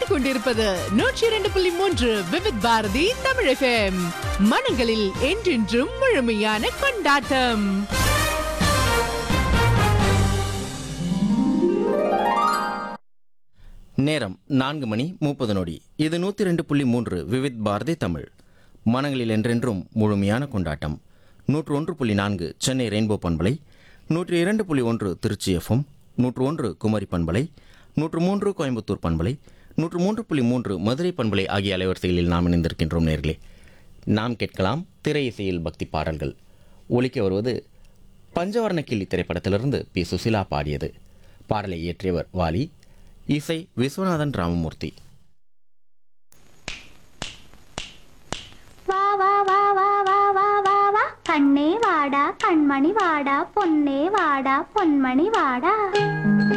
கேட்டுக்கொண்டிருப்பது நூற்றி இரண்டு புள்ளி மூன்று விவித் பாரதி தமிழ் எஃப்எம் மனங்களில் என்றென்றும் முழுமையான கொண்டாட்டம் நேரம் நான்கு மணி முப்பது நொடி இது நூற்றி ரெண்டு புள்ளி மூன்று விவித் பாரதி தமிழ் மனங்களில் என்றென்றும் முழுமையான கொண்டாட்டம் நூற்று ஒன்று புள்ளி நான்கு சென்னை ரெயின்போ பண்பலை நூற்றி இரண்டு புள்ளி ஒன்று திருச்சி எஃப்எம் நூற்று ஒன்று குமரி பண்பலை நூற்று மூன்று கோயம்புத்தூர் பண்பலை நூற்று மூன்று புள்ளி மூன்று மதுரை பண்பலை ஆகிய அலைவரிசைகளில் நாம் இணைந்திருக்கின்றோம் நேர்களே நாம் கேட்கலாம் திரை இசையில் பக்தி பாடல்கள் ஒலிக்க வருவது பஞ்சவர்ண கிள்ளி திரைப்படத்திலிருந்து பி சுசிலா பாடியது பாடலை இயற்றியவர் வாலி இசை விஸ்வநாதன் ராமமூர்த்தி வா வா வா வா வா வா வா வா கண்ணே வாடா கண்மணி வாடா பொன்னே வாடா பொன்மணி வாடா